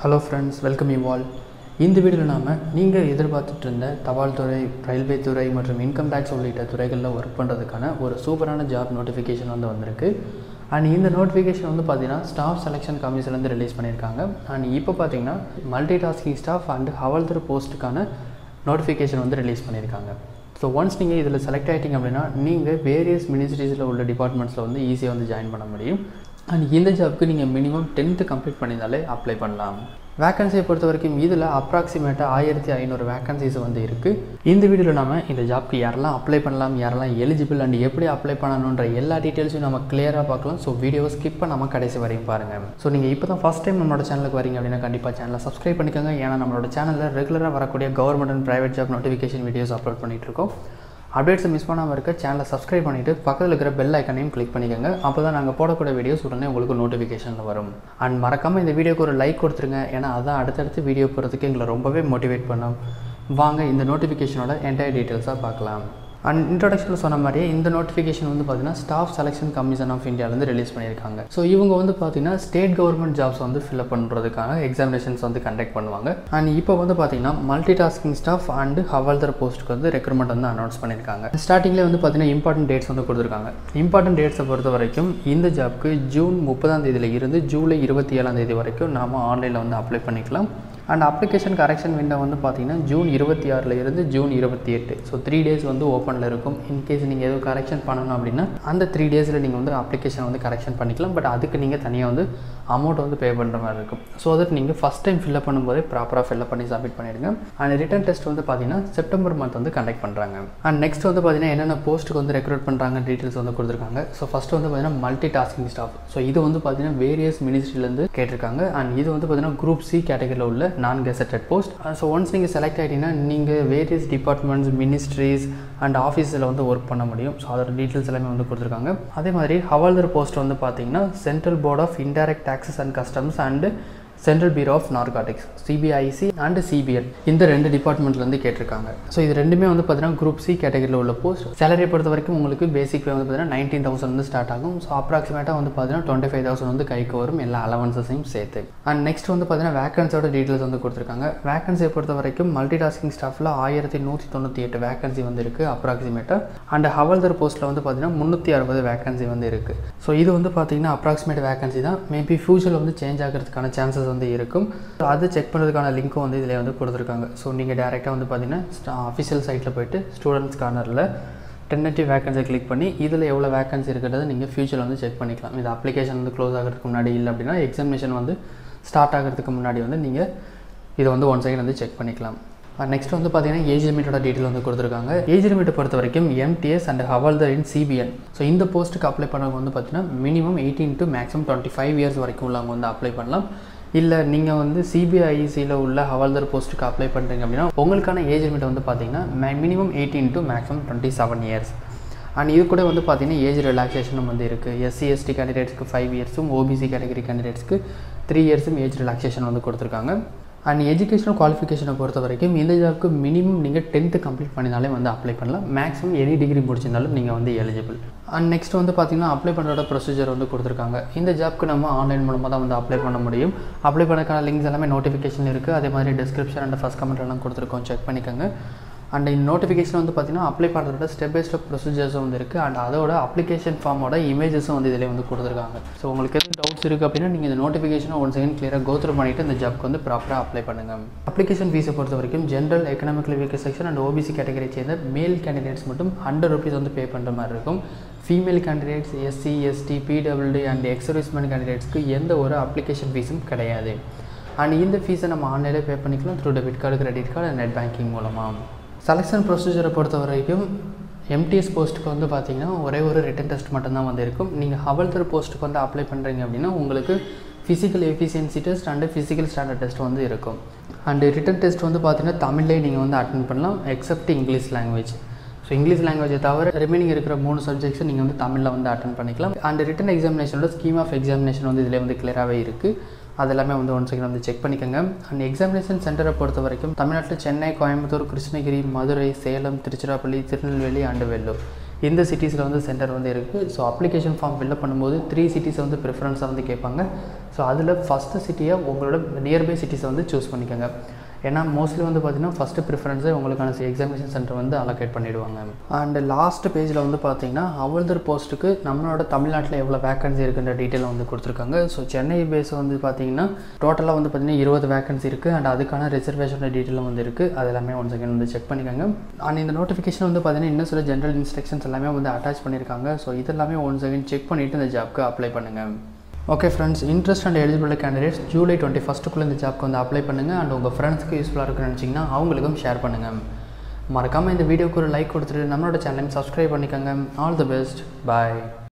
hello friends welcome you all இந்த வீடியோவில் நாம் நீங்கள் எதிர்பார்த்துட்டு இருந்த தபால் துறை ரயில்வே துறை மற்றும் இன்கம் டேக்ஸ் உள்ளிட்ட துறைகளில் ஒர்க் பண்ணுறதுக்கான ஒரு சூப்பரான ஜாப் நோட்டிஃபிகேஷன் வந்து வந்திருக்கு அண்ட் இந்த நோட்டிஃபிகேஷன் வந்து பார்த்தீங்கன்னா ஸ்டாஃப் செலெக்ஷன் கமிஷன்லேருந்து ரிலீஸ் பண்ணியிருக்காங்க அண்ட் இப்போ பார்த்தீங்கன்னா multi tasking staff and havaldar போஸ்ட்டுக்கான நோட்டிஃபிகேஷன் வந்து ரிலீஸ் பண்ணியிருக்காங்க ஸோ ஒன்ஸ் நீங்கள் இதில் செலக்ட் ஆகிட்டீங்க அப்படின்னா நீங்கள் வேரியஸ் மினிஸ்ட்ரிஸில் உள்ள டிபார்ட்மெண்ட்ஸில் வந்து ஈஸியாக வந்து ஜாயின் பண்ண முடியும் அண்ட் இந்த ஜாப்க்கு நீங்கள் மினிமம் டென்த்து கம்ப்ளீட் பண்ணியிருந்தாலே அப்ளை பண்ணலாம் வேக்கன்சியை பொறுத்த வரைக்கும் இதில் அப்ராக்சிமேட்டாக ஆயிரத்தி ஐநூறு வேக்கன்சிஸ் வந்து இருக்குது இந்த வீடியோவில் நம்ம இந்த ஜாப்க்கு யாரெல்லாம் அப்ளை பண்ணலாம் யாரெல்லாம் எலிஜிபிள் அண்ட் எப்படி அப்ளை பண்ணணுன்ற எல்லா டீட்டெயில்ஸும் நம்ம கிளியராக பார்க்கலாம் ஸோ வீடியோவை ஸ்கிப் பண்ணாமல் கடைசி வரையும் பாருங்கள் ஸோ நீங்கள் இப்போ தான் ஃபஸ்ட் டைம் நம்மளோட சேனலுக்கு வரீங்க அப்படின்னா கண்டிப்பாக சேனலை சப்ஸ்கிரைப் பண்ணிக்கோங்க ஏன்னா நம்மளோட சேனலில் ரெகுலராக வரக்கூடிய government and private job notification videos upload பண்ணிகிட்டு இருக்கோம் அப்டேட்ஸை மிஸ் பண்ணாமல் இருக்க சேனலை சப்ஸ்கிரைப் பண்ணிவிட்டு பக்கத்தில் இருக்கிற பெல் ஐக்கனையும் கிளிக் பண்ணிக்கோங்க அப்போ தான் நாங்கள் போடக்கூடிய வீடியோஸ் உடனே உங்களுக்கு நோட்டிஃபிகேஷனில் வரும் அண்ட் மறக்காமல் இந்த வீடியோக்கு ஒரு லைக் கொடுத்துருங்க ஏன்னா அதான் அடுத்தடுத்து வீடியோ போகிறதுக்கு எங்களை ரொம்பவே மோட்டிவேட் பண்ணும் வாங்க இந்த நோட்டிஃபிகேஷனோட என்டையர் டீட்டெயில்ஸாக பார்க்கலாம் அண்ட் இன்ட்ரடக்ஷனில் சொன்ன மாதிரியே இந்த நோட்டிஃபிகேஷன் வந்து பார்த்தீங்கன்னா ஸ்டாஃப் செலெக்ஷன் கமிஷன் ஆஃப் இந்தியாவிலேருந்து ரிலீஸ் பண்ணியிருக்காங்க ஸோ இவங்க வந்து பார்த்தீங்கன்னா ஸ்டேட் கவர்மெண்ட் ஜாப்ஸ் வந்து ஃபில்அப் பண்ணுறதுக்காக எக்ஸாமினேஷன்ஸ் வந்து கண்டக்ட் பண்ணுவாங்க அண்ட் இப்போ வந்து பார்த்தீங்கன்னா multi tasking staff and havaldar போஸ்ட்டுக்கு வந்து ரெக்ரூட்மெண்ட் வந்து அனௌன்ஸ் பண்ணியிருக்காங்க ஸ்டார்டிங்லேயே வந்து பார்த்தீங்கன்னா இம்பார்ட்டன்ட் டேட்ஸ் வந்து கொடுத்துருக்காங்க இம்பார்ட்டன்ட் டேட்ஸை பொறுத்த வரைக்கும் இந்த ஜாப்க்கு ஜூன் முப்பதாம் தேதியில் இருந்து ஜூலை இருபத்தி ஏழாம் தேதி வரைக்கும் நாம் ஆன்லைனில் வந்து அப்ளை பண்ணிக்கலாம் அண்ட் அப்ளிகேஷன் கரெக்ஷன் விண்டோ வந்து பார்த்தீங்கன்னா ஜூன் இருபத்தி ஆறில் இருந்து ஜூன் இருபத்தி எட்டு ஸோ த்ரீ டேஸ் வந்து ஓப்பனில் இருக்கும் இன்கேஸ் நீங்கள் எதுவும் கரெக்ஷன் பண்ணணும் அப்படின்னா அந்த த்ரீ டேஸில் நீங்கள் வந்து அப்ளிகேஷன் வந்து கரெக்ஷன் பண்ணிக்கலாம் பட் அதுக்கு நீங்கள் தனியாக வந்து அமௌண்ட் வந்து பே பண்ணுற மாதிரி இருக்கும் ஸோ அதற்கு நீங்கள் ஃபஸ்ட் டைம் ஃபில்அப் பண்ணும்போதே ப்ராப்பராக ஃபில்அப் பண்ணி சப்மிட் பண்ணிடுங்க அண்ட் ரிட்டன் டெஸ்ட் வந்து பார்த்தீங்கன்னா செப்டம்பர் மந்த் வந்து கண்டக்ட் பண்ணுறாங்க அண்ட் நெக்ஸ்ட் வந்து பார்த்தீங்கன்னா என்னென்ன போஸ்ட்டுக்கு வந்து ரெக்ரூட் பண்ணுறாங்க டீட்டெயில்ஸ் வந்து கொடுத்துருக்காங்க ஸோ ஃபஸ்ட்டு வந்து பார்த்தீங்கன்னா மல்டி டாஸ்கிங் ஸ்டாஃப் ஸோ இது வந்து பார்த்தீங்கன்னா வேரியஸ் மினிஸ்ட்ரிலேருந்து கேட்டிருக்காங்க அண்ட் இது வந்து பார்த்தீங்கன்னா குரூப் சி கேட்டகரியில் உள்ள non gazetted post so once நீங்கள் செலக்ட் ஆகிட்டீங்கன்னா நீங்கள் வேரியஸ் டிபார்ட்மெண்ட்ஸ் மினிஸ்ட்ரிஸ் அண்ட் ஆஃபீஸில் வந்து ஒர்க் பண்ண முடியும் ஸோ அதோட டீட்டெயில்ஸ் எல்லாமே வந்து கொடுத்துருக்காங்க அதே மாதிரி ஹவால்தர் போஸ்ட் வந்து பார்த்தீங்கன்னா central board of indirect taxes and customs and central bureau of narcotics CBIC and CBL இந்த ரெண்டு டிபார்ட்மெண்ட்லேருந்து கேட்டிருக்காங்க ஸோ இது ரெண்டுமே வந்து பார்த்தீங்கன்னா குரூப் சி கேட்டகரியில் உள்ள போஸ்ட் சேலரி பொறுத்த வரைக்கும் உங்களுக்கு பேசிக் பே வந்து பார்த்தீங்கன்னா நைன்டீன் தௌசண்ட் வந்து ஸ்டார்ட் ஆகும் ஸோ அப்ராக்சிமேட்டாக வந்து பார்த்தீங்கன்னா டுவெண்ட்டி ஃபைவ் தௌசண்ட் வந்து கைக்கு வரும் எல்லா அலவன்சஸையும் சேர்த்து அண்ட் நெக்ஸ்ட் வந்து பார்த்தீங்கன்னா வேகன்சியோட டீட்டெயில்ஸ் வந்து கொடுத்துருக்காங்க வேகன்சியை பொறுத்த வரைக்கும் மல்டி டாஸ்கிங் ஸ்டாஃபில் ஆயிரத்தி நூற்றி தொண்ணூற்றி எட்டு வேகன்சி வந்து இருக்குது அப்ராக்சிமேட்டாக அண்ட் ஹவல்தர் போஸ்ட்டில் வந்து பார்த்தீங்கன்னா முந்நூற்றி அறுபது வேகன்சி வந்து இருக்குது ஸோ இது வந்து பார்த்தீங்கன்னா அப்ராக்சிமேட் வேகன்சி தான் மேபி ஃபியூச்சரில் வந்து சேஞ்ச் ஆகிறதுக்கான சான்சஸ் வந்து இருக்கும் அதை செக் பண்ணுறதுக்கான லிங்க்கும் வந்து இதில் வந்து கொடுத்துருக்காங்க ஸோ நீங்கள் டேரெக்டாக வந்து பார்த்தீங்கன்னா அஃபிஷியல் சைட்டில் போயிட்டு ஸ்டூடெண்ட்ஸ் கார்னரில் டென்னட்டிவ் வேகன்சியை கிளிக் பண்ணி இதில் எவ்வளோ வேகன்சி இருக்கிறத நீங்கள் ஃபியூச்சரில் வந்து செக் பண்ணிக்கலாம் இது அப்ளிகேஷன் வந்து க்ளோஸ் ஆகிறதுக்கு முன்னாடி இல்லை அப்படின்னா எக்ஸாமினேஷன் வந்து ஸ்டார்ட் ஆகிறதுக்கு முன்னாடி வந்து நீங்கள் இதை வந்து ஒன் செகண்ட் வந்து செக் பண்ணிக்கலாம் நெக்ஸ்ட் வந்து பார்த்தீங்கன்னா ஏஜ் லிமிட்டோட டீட்டெயில் வந்து கொடுத்துருக்காங்க ஏஜ் லிமிட்டை பொறுத்த வரைக்கும் MTS and havaldar in CBN so இந்த போஸ்ட்டுக்கு அப்ளை பண்ணவங்க வந்து பார்த்தீங்கன்னா minimum eighteen to maximum twenty five years வரைக்கும் உள்ளவங்க வந்து அப்ளை பண்ணலாம் இல்லை நீங்கள் வந்து சிபிஐசியில் உள்ள ஹவால்தர் போஸ்ட்டுக்கு அப்ளை பண்ணுறீங்க அப்படின்னா உங்களுக்கான ஏஜ் லிமிட் வந்து பார்த்தீங்கன்னா minimum eighteen to maximum twenty seven years and இது கூட வந்து பார்த்தீங்கன்னா ஏஜ் ரிலாக்ஸேஷனும் வந்து இருக்குது எஸ்சி எஸ்டி கேண்டிடேட்ஸ்க்கு ஃபைவ் இயர்ஸும் ஓபிசி கேட்டகரி கேண்டிடேட்ஸ்க்கு த்ரீ இயர்ஸும் ஏஜ் ரிலாக்ஸேஷன் வந்து கொடுத்துருக்காங்க அண்ட் எஜுகேஷனல் குவாலிஃபிகேஷனை பொறுத்த வரைக்கும் இந்த ஜாப்க்கு மினிமம் நீங்கள் டென்த்து கம்ப்ளீட் பண்ணினாலே வந்து அப்ளை பண்ணலாம் மேக்ஸிமம் எனி டிகிரி முடிச்சிருந்தாலும் நீங்கள் வந்து எலிஜிபிள் அண்ட் நெக்ஸ்ட் வந்து பார்த்திங்கன்னா அப்ளை பண்ணுறோட ப்ரொசீஜர் வந்து கொடுத்துருக்காங்க இந்த ஜாப்க்கு நம்ம ஆன்லைன் மூலமாக தான் வந்து அப்ளை பண்ண முடியும் அப்ளை பண்ணக்கான லிங்க்ஸ் எல்லாமே நோட்டிஃபிகேஷன் இருக்குது அதே மாதிரி டிஸ்கிரிப்ஷன் அண்ட் ஃபஸ்ட் கமெண்ட் எல்லாம் கொடுத்துருக்கோம் செக் பண்ணிக்கோங்க அண்ட் இந்த நோட்டிஃபிகேஷன் வந்து பார்த்திங்கன்னா அப்ளை பண்ணுறதோட ஸ்டெப் பை ஸ்டெப் ப்ரொசீஜர்ஸும் வந்து இருக்குது அண்ட் அதோட அப்ளிகேஷன் ஃபார்மோட இமேஜஸும் வந்து இதில் வந்து கொடுத்துருக்காங்க ஸோ உங்களுக்கு எதுவும் டவுட்ஸ் இருக்குது அப்படின்னா நீங்கள் இந்த நோட்டிஃபிகேஷனை ஒன் செகண்ட் கிளியராக கோத்ரூ பண்ணிவிட்டு இந்த ஜாப்க்கு வந்து ப்ராப்பராக அப்ளை பண்ணுங்கள் அப்ளிகேஷன் ஃபீஸை பொறுத்த வரைக்கும் general economical weaker section and OBC category சேர்ந்த மேல் கேண்டிடேட்ஸ் மட்டும் ஹண்ட்ரட் ருபீஸ் வந்து பே பண்ணுற மாதிரி இருக்கும் female candidates SC ST PWD and ex servicemen கேண்டிடேட்ஸ்க்கு எந்த ஒரு அப்ளிகேஷன் ஃபீஸும் கிடையாது அண்ட் இந்த ஃபீஸை நம்ம ஆன்லைனில் பே பண்ணிக்கலாம் through debit card credit card net banking மூலமாக செலெக்ஷன் ப்ரொசீஜரை பொறுத்த வரைக்கும் எம்டிஎஸ் போஸ்ட்டுக்கு வந்து பார்த்தீங்கன்னா ஒரே ஒரு ரிட்டன் டெஸ்ட் மட்டும்தான் வந்து இருக்கும் நீங்கள் ஹவல்தர் போஸ்ட்டுக்கு வந்து அப்ளை பண்ணுறீங்க அப்படின்னா உங்களுக்கு physical efficiency test and physical standard test வந்து இருக்கும் அண்டு ரிட்டன் டெஸ்ட் வந்து பார்த்தீங்கன்னா தமிழ்லேயே நீங்கள் வந்து அட்டன் பண்ணலாம் except English language so English லாங்குவேஜை தவிர ரிமைனிங் இருக்கிற மூணு சப்ஜெக்ட்ஸை நீங்கள் வந்து தமிழில் வந்து அட்டன் பண்ணிக்கலாம் அண்ட் ரிட்டன் எக்ஸாமினேஷனோட ஸ்கீம் ஆஃப் எக்ஸாமினேஷன் வந்து இதில் வந்து கிளியராகவே இருக்குது அது எல்லாமே வந்து ஒன் செகண்ட் வந்து செக் பண்ணிக்கோங்க அண்ட் எக்ஸாமினேஷன் சென்டரை பொறுத்த வரைக்கும் தமிழ்நாட்டில் சென்னை கோயம்புத்தூர் கிருஷ்ணகிரி மதுரை சேலம் திருச்சிராப்பள்ளி திருநெல்வேலி அண்டு வெள்ளூர் இந்த சிட்டிஸில் வந்து சென்டர் வந்து இருக்குது ஸோ அப்ளிகேஷன் ஃபார்ம் ஃபில்அப் பண்ணும்போது த்ரீ சிட்டிஸை வந்து ப்ரிஃபரன்ஸாக வந்து கேட்பாங்க ஸோ அதில் ஃபஸ்ட்டு சிட்டியை உங்களோட நியர்பை சிட்டிஸை வந்து சூஸ் பண்ணிக்கோங்க ஏன்னா மோஸ்ட்லி வந்து பார்த்தீங்கன்னா ஃபஸ்ட்டு ப்ரிஃபரன்ஸே உங்களுக்கான எக்ஸாமினேஷன் சென்டர் வந்து அலோகேட் பண்ணிவிடுவாங்க அண்ட் லாஸ்ட் பேஜில் வந்து பார்த்தீங்கன்னா ஹவல்தர் போஸ்ட்டுக்கு நம்மளோட தமிழ்நாட்டில் எவ்வளோ வேகன்சி இருக்குன்ற டீட்டெயில் வந்து கொடுத்துருக்காங்க ஸோ சென்னை பேஸ் வந்து பார்த்தீங்கன்னா டோட்டலாக வந்து பார்த்தீங்கன்னா இருபது வேகன்சி இருக்குது அண்ட் அதுக்கான ரிசர்வேஷனோட டீட்டெயிலும் வந்து இருக்குது அது எல்லாமே ஒன் செகண்ட் வந்து செக் பண்ணிக்கோங்க அண்ட் இந்த நோட்டிஃபிகேஷன் வந்து பார்த்தீங்கன்னா இன்னும் சில ஜென்ரல் இன்ஸ்ட்ரக்ஷன்ஸ் எல்லாமே வந்து அட்டாச் பண்ணியிருக்காங்க ஸோ இதெல்லாமே ஒன் செகண்ட் செக் பண்ணிவிட்டு இந்த ஜாப்க்கு அப்ளை பண்ணுங்கள் okay friends interest and eligible candidates July twenty ஃபஸ்ட்டுக்குள்ளே இந்த ஜாப்க்கு வந்து அப்ளை பண்ணுங்கள் அண்ட் உங்கள் ஃப்ரெண்ட்ஸ்க்கு யூஸ்ஃபுல்லாக இருக்குன்னு நினச்சிங்கன்னா அவங்களுக்கும் ஷேர் பண்ணுங்கள் மறக்காமல் இந்த வீடியோக்கு ஒரு லைக் கொடுத்துட்டு நம்மளோட சேனலையும் சப்ஸ்கிரைப் பண்ணிக்கோங்க ஆல் தி பெஸ்ட் பாய்